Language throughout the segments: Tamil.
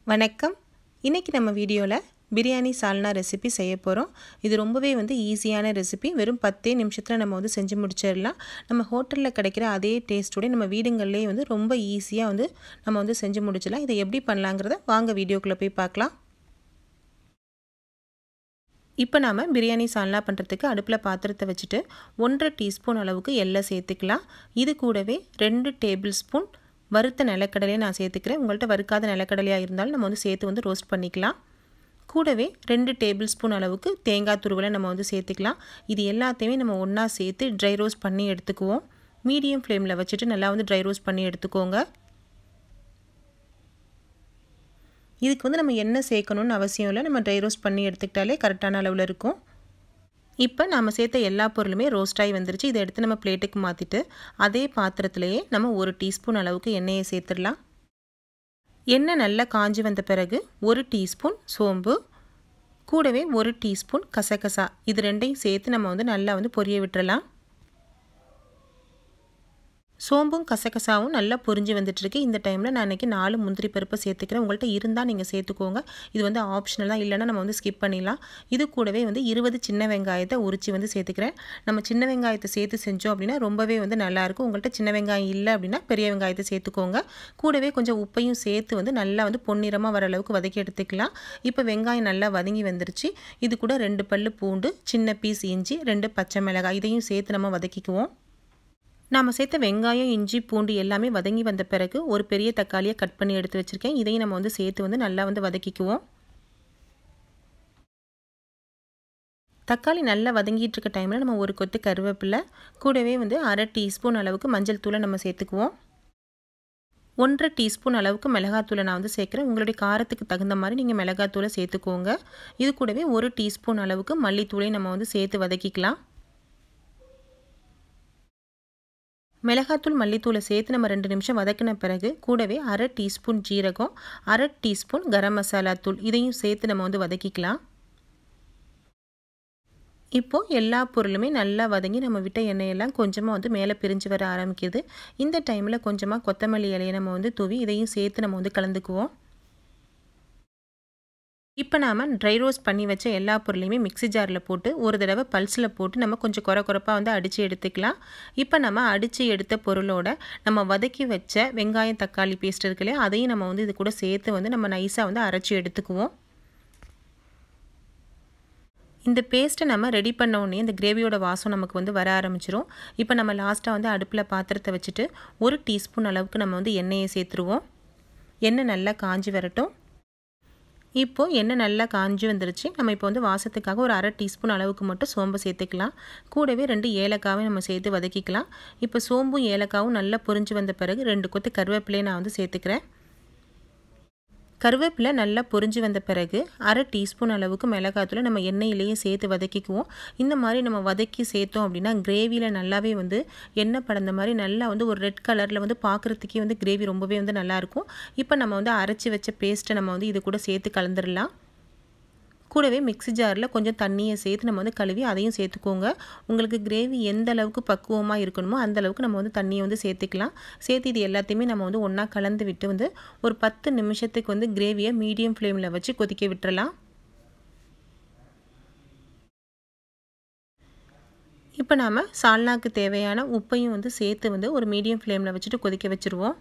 வணக்கம் இன்றைக்கி நம்ம வீடியோவில் பிரியாணி சால்னா ரெசிபி செய்ய போகிறோம் இது ரொம்பவே வந்து ஈஸியான ரெசிபி வெறும் பத்தே நிமிஷத்தில் நம்ம வந்து செஞ்சு முடிச்சிடலாம் நம்ம ஹோட்டலில் கிடைக்கிற அதே டேஸ்ட்டோட நம்ம வீடுங்கள்லேயே வந்து ரொம்ப ஈஸியாக வந்து நம்ம வந்து செஞ்சு முடிச்சிடலாம் இதை எப்படி பண்ணலாங்கிறத வாங்க வீடியோக்குள்ளே போய் பார்க்கலாம் இப்போ நாம் பிரியாணி சால்னா பண்ணுறதுக்கு அடுப்பில் பாத்திரத்தை வச்சுட்டு ஒன்றரை டீஸ்பூன் அளவுக்கு எண்ணெய் சேர்த்துக்கலாம் இது கூடவே ரெண்டு டேபிள் ஸ்பூன் வறுத்த நிலக்கடலையை நான் சேர்த்துக்கிறேன் உங்கள்கிட்ட வறுக்காத நிலக்கடலையாக இருந்தாலும் நம்ம வந்து சேர்த்து வந்து ரோஸ்ட் பண்ணிக்கலாம் கூடவே ரெண்டு டேபிள் ஸ்பூன் அளவுக்கு தேங்காய் துருவலை நம்ம வந்து சேர்த்துக்கலாம் இது எல்லாத்தையுமே நம்ம ஒன்றா சேர்த்து ட்ரை ரோஸ்ட் பண்ணி எடுத்துக்குவோம் மீடியம் ஃப்ளேமில் வச்சுட்டு நல்லா வந்து ட்ரை ரோஸ்ட் பண்ணி எடுத்துக்கோங்க இதுக்கு வந்து நம்ம எண்ணெய் சேர்க்கணுன்னு அவசியம் இல்லை நம்ம ட்ரை ரோஸ்ட் பண்ணி எடுத்துக்கிட்டாலே கரெக்டான அளவில் இருக்கும் இப்போ நம்ம சேர்த்த எல்லா பொருளுமே ரோஸ்ட் ஆகி வந்துருச்சு இதை எடுத்து நம்ம பிளேட்டுக்கு மாற்றிட்டு அதே பாத்திரத்துலேயே நம்ம ஒரு டீஸ்பூன் அளவுக்கு எண்ணெயை சேர்த்துடலாம் எண்ணெய் நல்லா காஞ்சி வந்த பிறகு ஒரு டீஸ்பூன் சோம்பு கூடவே ஒரு டீஸ்பூன் கசகசா இது ரெண்டையும் சேர்த்து நம்ம வந்து நல்லா வந்து பொரிய விட்டுறலாம் சோம்பும் கசகசாவும் நல்லா பொரிஞ்சு வந்துட்டுருக்கு இந்த டைமில் நான் இன்றைக்கி நாலு முந்திரி பருப்பை சேர்த்துக்கிறேன் உங்கள்கிட்ட இருந்தால் நீங்கள் சேர்த்துக்கோங்க இது வந்து ஆப்ஷனல் தான் இல்லைன்னா நம்ம வந்து ஸ்கிப் பண்ணிடலாம் இது கூடவே வந்து இருபது சின்ன வெங்காயத்தை உரிச்சு வந்து சேர்த்துக்கிறேன் நம்ம சின்ன வெங்காயத்தை சேர்த்து செஞ்சோம் அப்படின்னா ரொம்பவே வந்து நல்லாயிருக்கும் உங்கள்கிட்ட சின்ன வெங்காயம் இல்லை அப்படின்னா பெரிய வெங்காயத்தை சேர்த்துக்கோங்க கூடவே கொஞ்சம் உப்பையும் சேர்த்து வந்து நல்லா வந்து பொன்னிறமாக வர அளவுக்கு வதக்கி எடுத்துக்கலாம் இப்போ வெங்காயம் நல்லா வதங்கி வந்துருச்சு இது கூட ரெண்டு பல்லு பூண்டு சின்ன பீஸ் இஞ்சி ரெண்டு பச்சை மிளகாய் இதையும் சேர்த்து நம்ம வதக்கிக்குவோம் நாம் சேர்த்த வெங்காயம் இஞ்சி பூண்டு எல்லாமே வதங்கி வந்த பிறகு ஒரு பெரிய தக்காளியை கட் பண்ணி எடுத்து வச்சுருக்கேன் இதையும் நம்ம வந்து சேர்த்து வந்து நல்லா வந்து வதக்கிக்குவோம் தக்காளி நல்லா வதங்கிட்டு இருக்க டைமில் நம்ம ஒரு கொத்து கருவேப்பிலை கூடவே வந்து அரை டீஸ்பூன் அளவுக்கு மஞ்சள் தூளை நம்ம சேர்த்துக்குவோம் ஒன்றரை டீஸ்பூன் அளவுக்கு மிளகாத்தூளை நான் வந்து சேர்க்குறேன் உங்களுடைய காரத்துக்கு தகுந்த மாதிரி நீங்கள் மிளகாத்தூளை சேர்த்துக்கோங்க இது கூடவே ஒரு டீஸ்பூன் அளவுக்கு மல்லித்தூளையும் நம்ம வந்து சேர்த்து வதக்கிக்கலாம் மிளகாத்தூள் மல்லித்தூளை சேர்த்து நம்ம ரெண்டு நிமிஷம் வதக்கின பிறகு கூடவே அரை டீஸ்பூன் ஜீரகம் அரை டீஸ்பூன் கரம் மசாலா தூள் இதையும் சேர்த்து நம்ம வந்து வதக்கிக்கலாம் இப்போது எல்லா பொருளுமே நல்லா வதங்கி நம்ம விட்ட எண்ணெயெல்லாம் கொஞ்சமாக வந்து மேலே பிரிஞ்சு வர ஆரம்பிக்குது இந்த டைமில் கொஞ்சமாக கொத்தமல்லி இலையை நம்ம வந்து தூவி இதையும் சேர்த்து நம்ம வந்து கலந்துக்குவோம் இப்போ நாம் ட்ரை ரோஸ்ட் பண்ணி வச்ச எல்லா பொருளையுமே மிக்சி ஜாரில் போட்டு ஒரு தடவை பல்ஸில் போட்டு நம்ம கொஞ்சம் குறை குறைப்பாக வந்து அடித்து எடுத்துக்கலாம் இப்போ நம்ம அடித்து எடுத்த பொருளோட நம்ம வதக்கி வச்ச வெங்காயம் தக்காளி பேஸ்ட் இருக்கு இல்லையா அதையும் நம்ம வந்து இது கூட சேர்த்து வந்து நம்ம நைஸாக வந்து அரைச்சி எடுத்துக்குவோம் இந்த பேஸ்ட்டை நம்ம ரெடி பண்ண உடனே இந்த கிரேவியோட வாசம் நமக்கு வந்து வர ஆரம்பிச்சிரும் இப்போ நம்ம லாஸ்ட்டாக வந்து அடுப்பில் பாத்திரத்தை வச்சுட்டு ஒரு டீஸ்பூன் அளவுக்கு நம்ம வந்து எண்ணெயை சேர்த்துருவோம் எண்ணெய் நல்லா காஞ்சி வரட்டும் இப்போது எண்ணெய் நல்லா காஞ்சி வந்துருச்சு நம்ம இப்போ வந்து வாசத்துக்காக ஒரு அரை டீஸ்பூன் அளவுக்கு மட்டும் சோம்பு சேர்த்துக்கலாம் கூடவே ரெண்டு ஏலக்காவை நம்ம சேர்த்து வதக்கிக்கலாம் இப்போ சோம்பும் ஏலக்காவும் நல்லா பொரிஞ்சு வந்த பிறகு ரெண்டு கொத்து கருவேப்பிலையை நான் வந்து சேர்த்துக்கிறேன் கருவேப்பிலை நல்லா பொரிஞ்சு வந்த பிறகு அரை டீஸ்பூன் அளவுக்கு மிளகாத்தூளை நம்ம எண்ணெயிலேயே சேர்த்து வதக்கிக்குவோம் இந்த மாதிரி நம்ம வதக்கி சேர்த்தோம் அப்படின்னா கிரேவியில் நல்லாவே வந்து எண்ணெய் படந்த மாதிரி நல்லா வந்து ஒரு ரெட் கலரில் வந்து பார்க்குறதுக்கே வந்து கிரேவி ரொம்பவே வந்து நல்லாயிருக்கும் இப்போ நம்ம வந்து அரைச்சி வச்ச பேஸ்ட்டை நம்ம வந்து இது கூட சேர்த்து கலந்துடலாம் கூடவே மிக்ஸி ஜாரில் கொஞ்சம் தண்ணியை சேர்த்து நம்ம வந்து கழுவி அதையும் சேர்த்துக்கோங்க உங்களுக்கு கிரேவி எந்த அளவுக்கு பக்குவமாக இருக்கணுமோ அந்த அளவுக்கு நம்ம வந்து தண்ணியை வந்து சேர்த்துக்கலாம் சேர்த்து இது எல்லாத்தையுமே நம்ம வந்து ஒன்றா கலந்து விட்டு வந்து ஒரு பத்து நிமிஷத்துக்கு வந்து கிரேவியை மீடியம் ஃப்ளேமில் வச்சு கொதிக்க விட்டுறலாம் இப்போ நாம் சால்னாக்கு தேவையான உப்பையும் வந்து சேர்த்து வந்து ஒரு மீடியம் ஃப்ளேமில் வச்சுட்டு கொதிக்க வச்சுருவோம்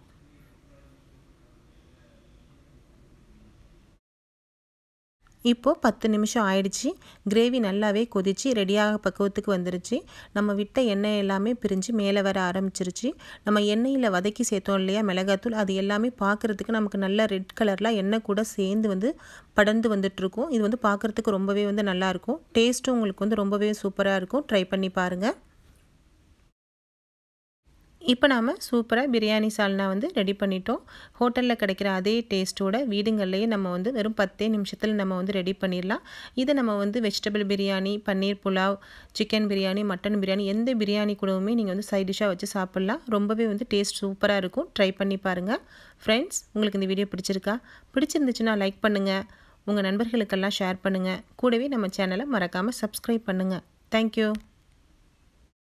இப்போது பத்து நிமிஷம் ஆயிடுச்சு கிரேவி நல்லாவே கொதித்து ரெடியாக பக்குவத்துக்கு வந்துருச்சு நம்ம விட்ட எண்ணெய் எல்லாமே பிரிஞ்சு மேலே வர ஆரம்பிச்சிருச்சு நம்ம எண்ணெயில் வதக்கி சேர்த்தோம் இல்லையா மிளகாத்தூள் அது எல்லாமே பார்க்குறதுக்கு நமக்கு நல்ல ரெட் கலரில் எண்ணெய் கூட சேர்ந்து வந்து படர்ந்து வந்துட்டுருக்கும் இது வந்து பார்க்குறதுக்கு ரொம்பவே வந்து நல்லாயிருக்கும் டேஸ்ட்டும் உங்களுக்கு வந்து ரொம்பவே சூப்பராக இருக்கும் ட்ரை பண்ணி பாருங்கள் இப்போ நாம் சூப்பராக பிரியாணி சால்னா வந்து ரெடி பண்ணிட்டோம் ஹோட்டலில் கிடைக்கிற அதே டேஸ்ட்டோட வீடுங்கள்லேயே நம்ம வந்து வெறும் பத்தே நிமிஷத்தில் நம்ம வந்து ரெடி பண்ணிடலாம் இதை நம்ம வந்து vegetable biryani paneer pulao chicken biryani mutton biryani எந்த பிரியாணி கூடவுமே நீங்கள் வந்து சைட் டிஷ்ஷாக வச்சு சாப்பிட்லாம் ரொம்பவே வந்து டேஸ்ட் சூப்பராக இருக்கும் ட்ரை பண்ணி பாருங்கள் ஃப்ரெண்ட்ஸ் உங்களுக்கு இந்த வீடியோ பிடிச்சிருக்கா பிடிச்சிருந்துச்சுன்னா லைக் பண்ணுங்கள் உங்கள் நண்பர்களுக்கெல்லாம் ஷேர் பண்ணுங்கள் கூடவே நம்ம சேனலை மறக்காமல் சப்ஸ்கிரைப் பண்ணுங்கள் தேங்க்யூ